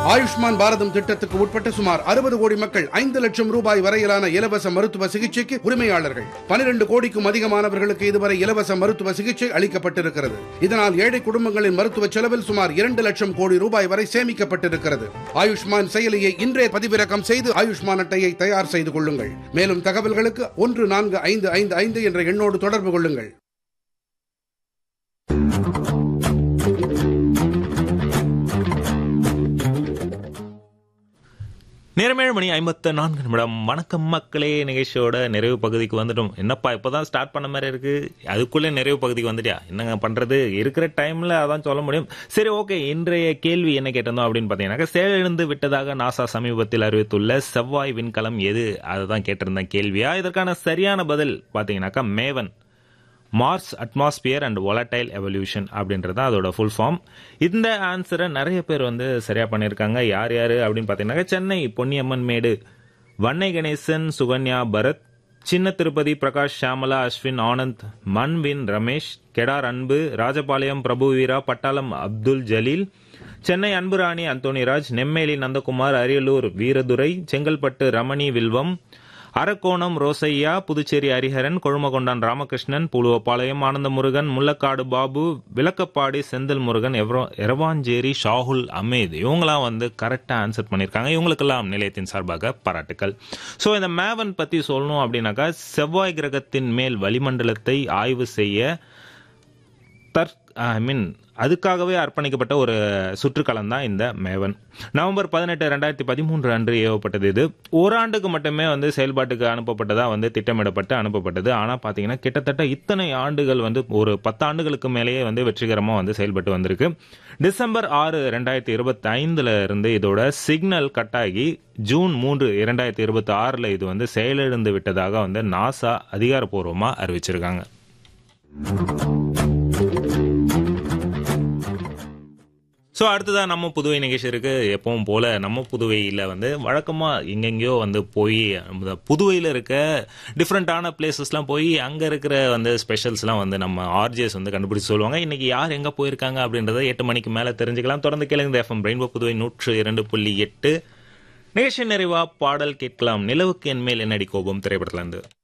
ஆயுஷ்மான் பாரதம் திட்டத்துக்கு உட்பட்ட சுமார் அறுபது கோடி மக்கள் ஐந்து லட்சம் ரூபாய் வரையிலான இலவச மருத்துவ சிகிச்சைக்கு உரிமையாளர்கள் பனிரெண்டு கோடிக்கும் அதிகமானவர்களுக்கு இதுவரை இலவச மருத்துவ சிகிச்சை அளிக்கப்பட்டிருக்கிறது இதனால் ஏழை குடும்பங்களின் மருத்துவ செலவில் சுமார் இரண்டு லட்சம் கோடி ரூபாய் வரை சேமிக்கப்பட்டிருக்கிறது ஆயுஷ்மான் செயலியை இன்றே பதிவிறக்கம் செய்து ஆயுஷ்மான் அட்டையை தயார் செய்து கொள்ளுங்கள் மேலும் தகவல்களுக்கு ஒன்று நான்கு ஐந்து ஐந்து ஐந்து என்ற எண்ணோடு தொடர்பு கொள்ளுங்கள் நேரமேழு மணி ஐம்பத்து நான்கு நிமிடம் வணக்கம் மக்களே நிகழ்ச்சியோட நிறைவு பகுதிக்கு வந்துட்டோம் என்னப்பா இப்போதான் ஸ்டார்ட் பண்ண மாதிரி இருக்கு அதுக்குள்ளே நிறைவு பகுதிக்கு வந்துட்டியா என்னங்க பண்றது இருக்கிற டைம்ல அதான் சொல்ல முடியும் சரி ஓகே இன்றைய கேள்வி என்ன கேட்டிருந்தோம் அப்படின்னு பார்த்தீங்கன்னாக்கா செயலிழந்து விட்டதாக நாசா சமீபத்தில் அறிவித்துள்ள செவ்வாய் விண்கலம் எது அதுதான் கேட்டிருந்தேன் கேள்வியா இதற்கான சரியான பதில் பார்த்தீங்கன்னாக்கா MAVEN Mars atmosphere and volatile evolution அப்படின்றது தான் அதோட ஃபுல் ஃபார்ம் இந்த ஆன்சரை நிறைய பேர் வந்து சரியா பண்ணியிருக்காங்க யார் யார் அப்படின்னு பார்த்தீங்கன்னாக்கா சென்னை பொன்னியம்மன் மேடு வன்னை கணேசன் சுகன்யா பரத் சின்ன திருப்பதி பிரகாஷ் ஷாமலா அஸ்வின் ஆனந்த் மண்வின் ரமேஷ் கெடார் அன்பு ராஜபாளையம் பிரபு வீரா பட்டாளம் அப்துல் ஜலீல் சென்னை அன்புராணி அந்தோணிராஜ் நெம்மேலி நந்தகுமார் அரியலூர் வீரதுரை செங்கல்பட்டு ரமணி வில்வம் அரக்கோணம் ரோசையா புதுச்சேரி ஹரிஹரன் கொழுமகொண்டான் ராமகிருஷ்ணன் புலுவப்பாளையம் ஆனந்த முருகன் முள்ளக்காடு பாபு விளக்கப்பாடி செந்தில் முருகன் எவ்ரோ எரவாஞ்சேரி ஷாகுல் அமீத் இவங்களாம் வந்து கரெக்டாக ஆன்சர் பண்ணியிருக்காங்க இவங்களுக்கெல்லாம் நிலையத்தின் சார்பாக பாராட்டுக்கள் ஸோ இந்த மேவன் பற்றி சொல்லணும் அப்படின்னாக்கா செவ்வாய் கிரகத்தின் மேல் வளிமண்டலத்தை ஆய்வு செய்ய தற் ஐ மீன் அதுக்காகவே அர்ப்பணிக்கப்பட்ட ஒரு சுற்றுக்களம் தான் இந்த மேவன் நவம்பர் பதினெட்டு ரெண்டாயிரத்தி பதிமூன்று அன்று ஏவப்பட்டது இது ஓராண்டுக்கு மட்டுமே வந்து செயல்பாட்டுக்கு அனுப்பப்பட்டதா வந்து திட்டமிடப்பட்டு அனுப்பப்பட்டது ஆனால் பார்த்தீங்கன்னா கிட்டத்தட்ட இத்தனை ஆண்டுகள் வந்து ஒரு பத்து ஆண்டுகளுக்கு மேலேயே வந்து வெற்றிகரமாக வந்து செயல்பட்டு வந்திருக்கு டிசம்பர் ஆறு ரெண்டாயிரத்தி இருபத்தி ஐந்துல இருந்து இதோட சிக்னல் கட்டாகி ஜூன் மூன்று இரண்டாயிரத்தி இருபத்தி ஆறில் இது வந்து செயலிழந்து விட்டதாக வந்து நாசா அதிகாரப்பூர்வமாக அறிவிச்சிருக்காங்க ஸோ அடுத்ததாக நம்ம புதுவை நிகழ்ச்சி இருக்கு எப்பவும் போல நம்ம புதுவையில் வந்து வழக்கமாக எங்கெங்கேயோ வந்து போய் அந்த புதுவையில் இருக்க டிஃப்ரெண்ட்டான பிளேசஸ்லாம் போய் அங்கே இருக்கிற வந்து ஸ்பெஷல்ஸ்லாம் வந்து நம்ம ஆர்ஜிஎஸ் வந்து கண்டுபிடிச்சு சொல்லுவாங்க இன்னைக்கு யார் எங்கே போயிருக்காங்க அப்படின்றத எட்டு மணிக்கு மேலே தெரிஞ்சுக்கலாம் தொடர்ந்து கேளுங்க எஃப்எம் ரெயின்போ புதுவை நூற்று இரண்டு புள்ளி எட்டு நிகழ்ச்சி நிறைவா பாடல் கேட்கலாம் நிலவுக்கு என் மேல் என்னடி கோபம் திரைப்படத்துல இருந்து